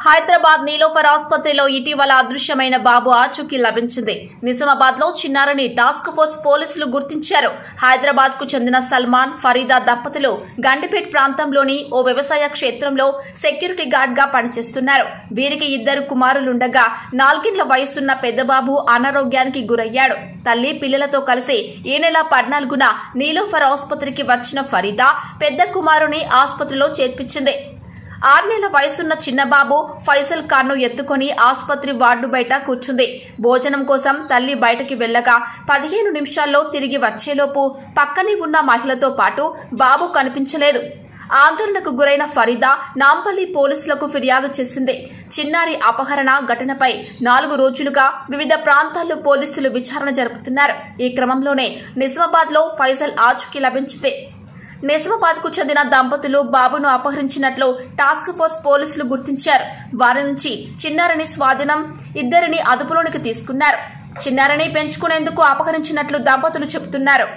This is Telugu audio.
హైదరాబాద్ నీలోఫర్ ఆసుపత్రిలో ఇటీవల అదృశ్యమైన బాబు ఆచూకీ లభించింది నిజామాబాద్ లో చిన్నారని టాస్క్ ఫోర్స్ పోలీసులు గుర్తించారు హైదరాబాద్ కు చెందిన సల్మాన్ ఫరీదా దంపతులు గండిపేట్ ప్రాంతంలోని ఓ వ్యవసాయ క్షేత్రంలో సెక్యూరిటీ గార్డ్ గా పనిచేస్తున్నారు వీరికి ఇద్దరు కుమారులుండగా నాలుగేళ్ల వయసున్న పెద్దబాబు అనారోగ్యానికి గురయ్యాడు తల్లి పిల్లలతో కలిసి ఈ నెల పద్నాలుగున నీలోఫర్ ఆసుపత్రికి వచ్చిన ఫరీదా పెద్ద కుమారుని ఆసుపత్రిలో చేర్పించింది ఆరు నెలల వయసున్న చిన్నబాబు ఫైసల్ ఖాన్ ను ఎత్తుకొని ఆసుపత్రి వార్డు బయట కూర్చుంది భోజనం కోసం తల్లి బయటకి వెళ్లగా పదిహేను నిమిషాల్లో తిరిగి వచ్చేలోపు పక్కనే ఉన్న మహిళతో పాటు బాబు కనిపించలేదు ఆందోళనకు గురైన ఫరీదా నాంపల్లి పోలీసులకు ఫిర్యాదు చేసింది చిన్నారి అపహరణ ఘటనపై నాలుగు రోజులుగా వివిధ ప్రాంతాల్లో పోలీసులు విచారణ జరుపుతున్నారు ఈ క్రమంలోనే నిజామాబాద్ లో ఫైజల్ ఆచూకీ లభించింది నిజామాబాద్ కు చెందిన దంపతులు బాబును అపహరించినట్లు టాస్క్ ఫోర్స్ పోలీసులు గుర్తించారు వారి నుంచి చిన్నారిని స్వాధీనం ఇద్దరిని అదుపులోనికి తీసుకున్నారు చిన్నారిని పెంచుకునేందుకు అపహరించినట్లు దంపతులు చెబుతున్నారు